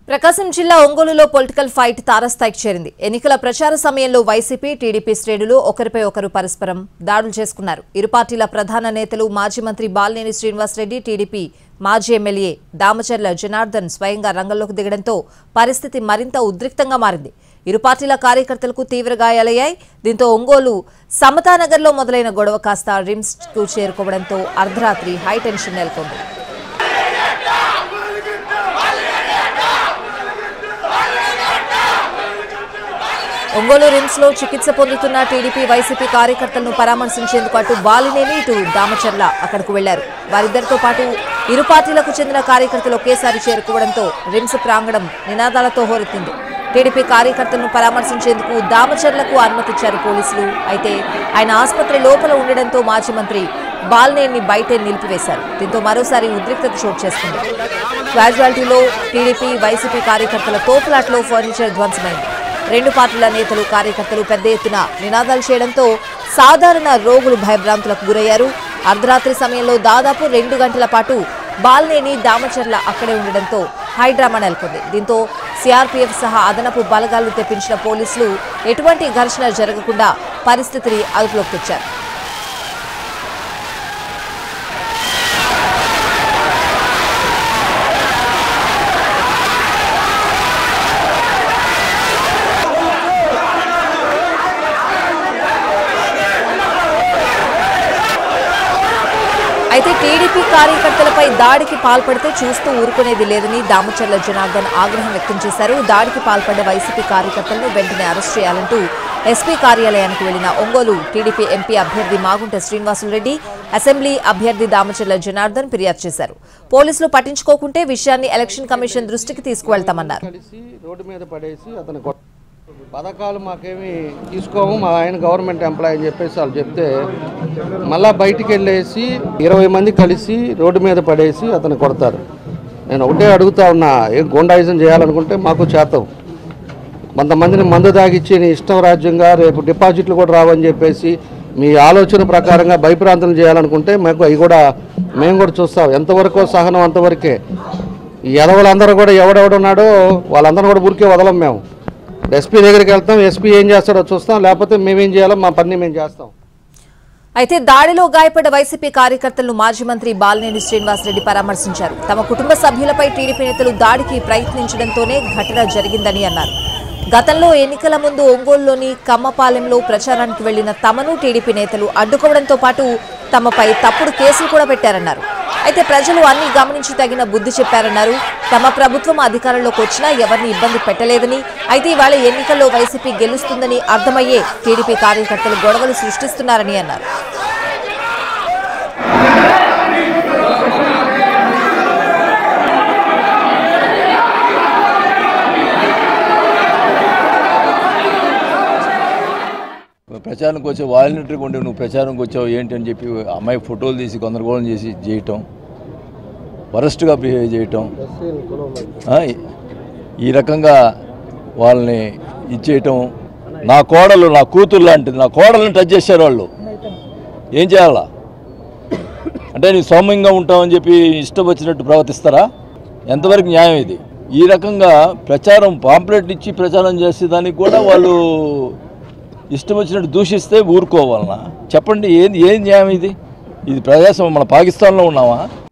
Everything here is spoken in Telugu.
ప్రకాశం జిల్లా ఒంగోలులో పొలిటికల్ ఫైట్ తారస్థాయికి చేరింది ఎన్నికల ప్రచార సమయంలో వైసీపీ టీడీపీ శ్రేణులు ఒకరిపై ఒకరు పరస్పరం దాడులు చేసుకున్నారు ఇరు పార్టీల ప్రధాన నేతలు మాజీ మంత్రి బాలినేని శ్రీనివాసరెడ్డి టీడీపీ మాజీ ఎమ్మెల్యే దామచర్ల జనార్దన్ స్వయంగా రంగంలోకి దిగడంతో పరిస్థితి మరింత ఉద్రిక్తంగా మారింది ఇరు పార్టీల కార్యకర్తలకు తీవ్ర గాయాలయ్యాయి దీంతో ఒంగోలు సమతానగర్లో మొదలైన గొడవ కాస్త రిమ్స్ కు చేరుకోవడంతో అర్ధరాత్రి హైటెన్షన్ నెలకొంది ఒంగోలు రిమ్స్ లో చికిత్స పొందుతున్న టీడీపీ వైసీపీ కార్యకర్తలను పరామర్శించేందుకు అటు బాలినేని ఇటు దామచర్ల అక్కడకు వెళ్లారు వారిద్దరితో పాటు ఇరు పార్టీలకు చెందిన కార్యకర్తలు ఒకేసారి చేరుకోవడంతో రిమ్స్ ప్రాంగణం నినాదాలతో హోరెత్తింది టీడీపీ కార్యకర్తలను పరామర్శించేందుకు దామచర్లకు అనుమతిచ్చారు పోలీసులు అయితే ఆయన ఆసుపత్రి లోపల ఉండడంతో మాజీ మంత్రి బాలినేని బయటే నిలిపివేశారు దీంతో మరోసారి ఉద్రిక్తత చోటు చేసుకుంది క్యాజువాలిటీలో టీడీపీ వైసీపీ కార్యకర్తల తోపులాట్లో ఫర్నిచర్ ధ్వంసమైంది రెండు పార్టీల నేతలు కార్యకర్తలు పెద్ద ఎత్తున నినాదాలు చేయడంతో సాధారణ రోగులు భయభ్రాంతులకు గురయ్యారు అర్ధరాత్రి సమయంలో దాదాపు రెండు గంటల పాటు బాల్నేని దామచర్ల అక్కడే ఉండడంతో హైడ్రామా నెలకొంది దీంతో సిఆర్పీఎఫ్ సహా అదనపు బలగాలు తెప్పించిన పోలీసులు ఎటువంటి ఘర్షణ జరగకుండా పరిస్థితిని అదుపులోకి తెచ్చారు అయితే టీడీపీ కార్యకర్తలపై దాడికి పాల్పడితే చూస్తూ ఊరుకునేది లేదని దామచర్ల జనార్దన్ ఆగ్రహం వ్యక్తం చేశారు దాడికి పాల్పడ్డ వైసీపీ కార్యకర్తలను వెంటనే అరెస్ట్ చేయాలంటూ ఎస్పీ కార్యాలయానికి వెళ్లిన ఒంగోలు టీడీపీ ఎంపీ అభ్యర్థి మాగుంట శ్రీనివాసులరెడ్డి అసెంబ్లీ అభ్యర్థి దామచర్ల జనార్దన్ ఫిర్యాదు చేశారు పోలీసులు పట్టించుకోకుంటే విషయాన్ని ఎలక్షన్ కమిషన్ దృష్టికి తీసుకువెళ్తామన్నారు కలిసి రోడ్డు మీద పడేసి అతను కొట్- పథకాలు మాకేమి తీసుకోము మా ఆయన గవర్నమెంట్ ఎంప్లాయ్ అని చెప్పేసి వాళ్ళు చెప్తే మళ్ళా బయటికి వెళ్ళేసి ఇరవై మంది కలిసి రోడ్డు మీద పడేసి అతను కొడతారు నేను ఒకటే అడుగుతా ఉన్నా ఏం గుండాయిజం చేయాలనుకుంటే మాకు చేతాం కొంతమందిని మందు తాగిచ్చి నీ ఇష్టం రాజ్యంగా రేపు డిపాజిట్లు కూడా రావని చెప్పేసి మీ ఆలోచన ప్రకారంగా భయప్రాంతం చేయాలనుకుంటే మాకు అవి కూడా మేము కూడా చూస్తాం ఎంతవరకు సహనం అంతవరకే ఈ ఎదవలందరూ కూడా ఎవడెవడున్నాడో వాళ్ళందరూ కూడా ఊరికే వదలం మేము ఎస్పీ దగ్గరికి వెళ్తాం ఎస్పీ ఏం చేస్తాడో చూస్తాం లేకపోతే మేమేం చేయాలో మా పని మేము చేస్తాం అయితే దాడిలో గాయపడ్డ వైసీపీ కార్యకర్తలను మాజీ మంత్రి బాలినేని శ్రీనివాసరెడ్డి పరామర్శించారు తమ కుటుంబ సభ్యులపై టీడీపీ నేతలు దాడికి ప్రయత్నించడంతోనే ఘటన జరిగిందని అన్నారు గతంలో ఎన్నికల ముందు ఒంగోలులోని కమ్మపాలెంలో ప్రచారానికి వెళ్లిన తమను టీడీపీ నేతలు అడ్డుకోవడంతో పాటు తమపై తప్పుడు కేసులు కూడా పెట్టారన్నారు అయితే ప్రజలు అన్ని గమనించి తగిన బుద్ధి చెప్పారన్నారు తమ ప్రభుత్వం అధికారంలోకి వచ్చినా ఎవరిని ఇబ్బంది పెట్టలేదని అయితే ఇవాళ ఎన్నికల్లో వైసీపీ గెలుస్తుందని అర్థమయ్యే టీడీపీ కార్యకర్తలు గొడవలు సృష్టిస్తున్నారని అన్నారు ప్రచారానికి వచ్చే వాలంటీర్గా ఉండి నువ్వు ప్రచారంకి వచ్చావు ఏంటి అని చెప్పి అమ్మాయి ఫోటోలు తీసి గందరగోళం చేసి చేయటం వరస్ట్గా బిహేవ్ చేయటం ఆ, ఈ రకంగా వాళ్ళని ఇచ్చేయటం నా కోడలు నా కూతురు లాంటిది నా కోడలను టచ్ చేశారు వాళ్ళు ఏం చేయాలా అంటే నీ సౌమ్యంగా ఉంటామని చెప్పి ఇష్టం వచ్చినట్టు ప్రవర్తిస్తారా ఎంతవరకు న్యాయం ఇది ఈ రకంగా ప్రచారం పాంప్లెట్ ఇచ్చి ప్రచారం చేసే దానికి కూడా వాళ్ళు ఇష్టం వచ్చినట్టు దూషిస్తే ఊరుకోవాలనా చెప్పండి ఏది ఏం న్యాయం ఇది ఇది ప్రజాస్వామ్యం మన పాకిస్తాన్లో ఉన్నామా